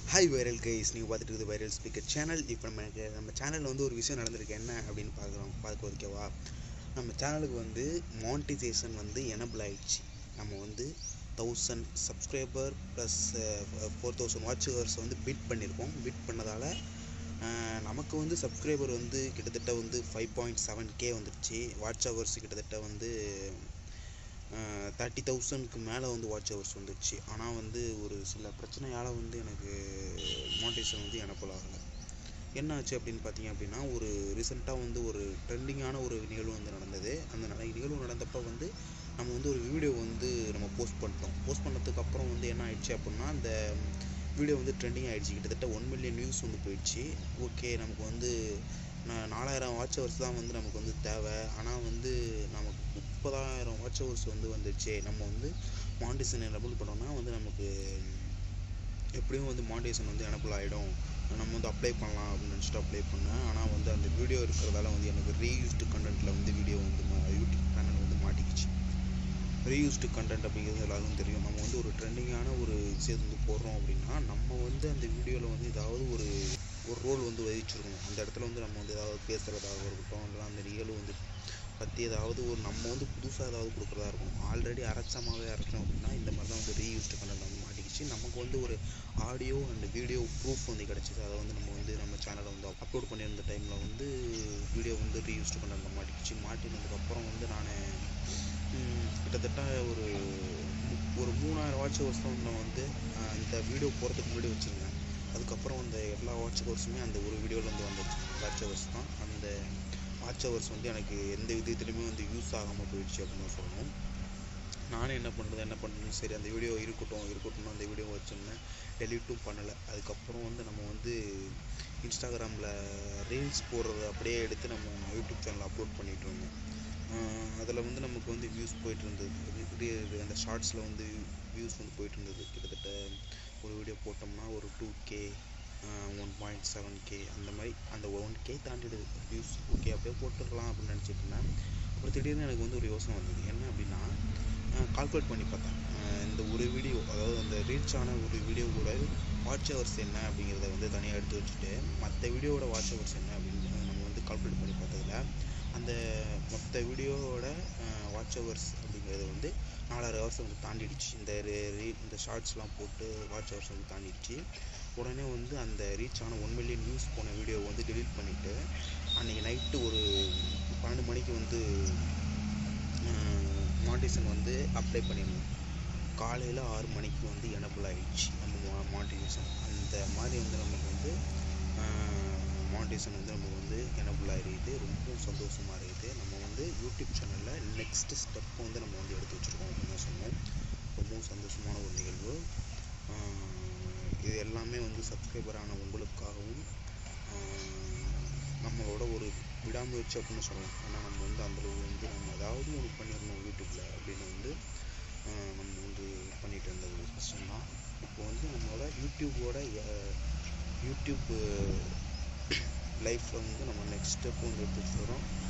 hi viral guys நீங்கள் பார்த்துட்டு இருக்குது வைரல் ஸ்பீக்கர் சேனல் இப்போ நம்ம நம்ம சேனலில் வந்து ஒரு விஷயம் நடந்திருக்கு என்ன அப்படின்னு பார்க்குறோம் பார்க்க ஓகேவா நம்ம சேனலுக்கு வந்து மானிட்டைசேஷன் வந்து எனபிள் ஆயிடுச்சு நம்ம வந்து thousand subscriber plus four thousand watch hours வந்து பிட் பண்ணியிருக்கோம் பிட் பண்ணதால் நமக்கு வந்து சப்ஸ்கிரைபர் வந்து கிட்டத்தட்ட வந்து ஃபைவ் பாயிண்ட் செவன் கே வந்துடுச்சு வாட்ச் ஹவர்ஸ் கிட்டத்தட்ட வந்து தேர்ட்டி தௌசண்ட்க்கு மேலே வந்து வாட்ச் ஹவர்ஸ் வந்துடுச்சு ஆனால் வந்து ஒரு சில பிரச்சனையால் வந்து எனக்கு மோட்டிவேஷன் வந்து எனக்குள்ள ஆகலை என்ன ஆச்சு அப்படின்னு பார்த்தீங்க அப்படின்னா ஒரு ரீசெண்டாக வந்து ஒரு ட்ரெண்டிங்கான ஒரு நிகழ்வு வந்து நடந்தது அந்த நட நிகழ்வு நடந்தப்போ வந்து நம்ம வந்து ஒரு வீடியோ வந்து நம்ம போஸ்ட் பண்ணிட்டோம் போஸ்ட் பண்ணதுக்கு அப்புறம் வந்து என்ன ஆயிடுச்சு அப்படின்னா அந்த வீடியோ வந்து ட்ரெண்டிங் ஆகிடுச்சு கிட்டத்தட்ட ஒன் மில்லியன் வியூஸ் வந்து போயிடுச்சு ஓகே நமக்கு வந்து நான் நாலாயிரம் வாட்ச் ஹவர்ஸ் தான் வந்து நமக்கு வந்து தேவை ஆனால் வந்து நமக்கு முப்பதாயிரம் வாட்ச் ஹவர்ஸ் வந்து வந்துச்சு நம்ம வந்து மாண்டிசன் எனபிள் பண்ணோம்னா வந்து நமக்கு எப்படியும் வந்து மாண்டிசன் வந்து எனபிள் ஆகிடும் நம்ம வந்து அப்ளை பண்ணலாம் அப்படின்னு நினச்சிட்டு அப்ளை பண்ணேன் ஆனால் வந்து அந்த வீடியோ இருக்கிறதால வந்து எனக்கு ரீயூஸ்டு கண்டென்ட்டில் வந்து வீடியோ வந்து யூடியூப் சேனல் வந்து மாட்டிக்கிச்சு ரீயூஸ்டு கண்டென்ட் அப்படிங்கிறது எல்லாருக்கும் தெரியும் நம்ம வந்து ஒரு ட்ரெண்டிங்கான ஒரு விஷயத்தை வந்து போடுறோம் அப்படின்னா நம்ம வந்து அந்த வீடியோவில் வந்து ஏதாவது ஒரு ஒரு ரோல் வந்து வகிச்சிருக்கணும் அந்த இடத்துல வந்து நம்ம வந்து ஏதாவது பேசுகிறதாக இருக்கட்டும் இல்லை அந்த நிகழ்வு வந்து பற்றி ஏதாவது ஒரு நம்ம வந்து புதுசாக ஏதாவது கொடுக்குறதா இருக்கும் ஆல்ரெடி அரைச்சமாகவே அரைச்சோம் அப்படின்னா இந்த மாதிரி தான் வந்து ரீயூஸ்டு கண்டென்ட் வந்து மாட்டிக்கிச்சு நமக்கு வந்து ஒரு ஆடியோ அண்ட் வீடியோ ப்ரூஃப் வந்து கிடச்சிது அதை வந்து நம்ம வந்து நம்ம சேனலை வந்து அப்லோட் பண்ணியிருந்த டைமில் வந்து வீடியோ வந்து ரீயூஸ்டு கண்டென்ட் மாட்டிக்கிச்சு மாட்டினதுக்கப்புறம் வந்து நான் கிட்டத்தட்ட ஒரு ஒரு மூணாயிரம் வாட்ச் ஹவர்ஸ் தான் நான் வந்து இந்த வீடியோ போகிறதுக்கு முன்னாடி வச்சுருந்தேன் அதுக்கப்புறம் அந்த எல்லா வாட்ச் ஹவர்ஸுமே அந்த ஒரு வீடியோவில் வந்து வந்துச்சு வாட்ச் ஹவர்ஸ் தான் அந்த வாட்ச் ஹவர்ஸ் வந்து எனக்கு எந்த விதத்துலையுமே வந்து யூஸ் ஆகாமல் போயிடுச்சு அப்படின்னு சொல்லணும் நானும் என்ன பண்ணுறது என்ன பண்ணுறது சரி அந்த வீடியோ இருக்கட்டும் இருக்கட்டும்னு அந்த வீடியோ வச்சுருந்தேன் டெலிட்டும் பண்ணலை அதுக்கப்புறம் வந்து நம்ம வந்து இன்ஸ்டாகிராமில் ரீல்ஸ் போடுறத அப்படியே எடுத்து நம்ம யூடியூப் சேனலில் அப்லோட் பண்ணிகிட்டு இருந்தோம் அதில் வந்து நமக்கு வந்து வியூஸ் போயிட்டு இருந்தது அந்த ஷார்ட்ஸில் வந்து வியூஸ் வந்து போயிட்டு இருந்தது கிட்டத்தட்ட ஒரு வீடியோ போட்டோம்னா ஒரு two K one point seven K அந்த மாதிரி அந்த ஒன் கே தாண்டிடுது வியூஸ் ஓகே அப்படியே போட்டுடலாம் அப்படின்னு நினச்சிட்டு இருந்தேன் அப்புறம் திடீர்னு எனக்கு வந்து ஒரு யோசனை வந்தது என்ன அப்படின்னா கால்குலேட் பண்ணி பார்த்தேன் இந்த ஒரு வீடியோ அதாவது அந்த ரீச் ஆன ஒரு வீடியோ கூட வாட்ச் ஹவர்ஸ் என்ன அப்படிங்கிறத வந்து தனியாக எடுத்து வச்சுட்டு மற்ற வீடியோவோட வாட்ச் ஹவர்ஸ் என்ன அப்படின்னு நம்ம வந்து கால்குலேட் பண்ணி பார்த்ததில் அந்த மொத்த வீடியோவோட வாட்ச் ஹவர்ஸ் அப்படிங்கிறது வந்து நாலாயிரம் ஹவர்ஸ் வந்து தாண்டிடுச்சு இந்த இந்த ஷார்ட்ஸ்லாம் போட்டு வாட்ச் ஹவர்ஸ் வந்து தாண்டிடுச்சு உடனே வந்து அந்த ரீச் ஆன ஒன் மில்லியன் வியூஸ் போன வீடியோ வந்து டெலிட் பண்ணிவிட்டு அன்றைக்கி நைட்டு ஒரு பன்னெண்டு மணிக்கு வந்து மாண்டிசன் வந்து அப்ளை பண்ணிடணும் காலையில் ஆறு மணிக்கு வந்து எனபிள் ஆகிடுச்சு நம்ம மாண்டிசன் அந்த மாதிரி வந்து நமக்கு வந்து மானிட்டேஷன் வந்து நமக்கு வந்து எனபிள் ஆகிருக்குது ரொம்ப சந்தோஷமாக இருக்குது நம்ம வந்து யூடியூப் சேனலில் நெக்ஸ்ட் ஸ்டெப் வந்து நம்ம வந்து எடுத்து வச்சுருக்கோம் அப்படின்னு சொன்னோம் ரொம்பவும் சந்தோஷமான ஒரு நிகழ்வு இது எல்லாமே வந்து சப்ஸ்கிரைபரான உங்களுக்காகவும் நம்மளோட ஒரு விடாமுயற்சி அப்படின்னு சொல்லலாம் ஏன்னா நம்ம வந்து அந்தளவு வந்து நம்ம ஏதாவது ஒன்று பண்ணிடணும் யூடியூப்பில் அப்படின்னு வந்து நம்ம வந்து பண்ணிகிட்டு இருந்த ஒரு கஷ்டம்தான் இப்போ வந்து நம்மளோட யூடியூபோட யூடியூப் லைஃப்பில் வந்து நம்ம நெக்ஸ்ட் ஸ்டெப் வந்து எடுத்து வச்சுக்கிறோம்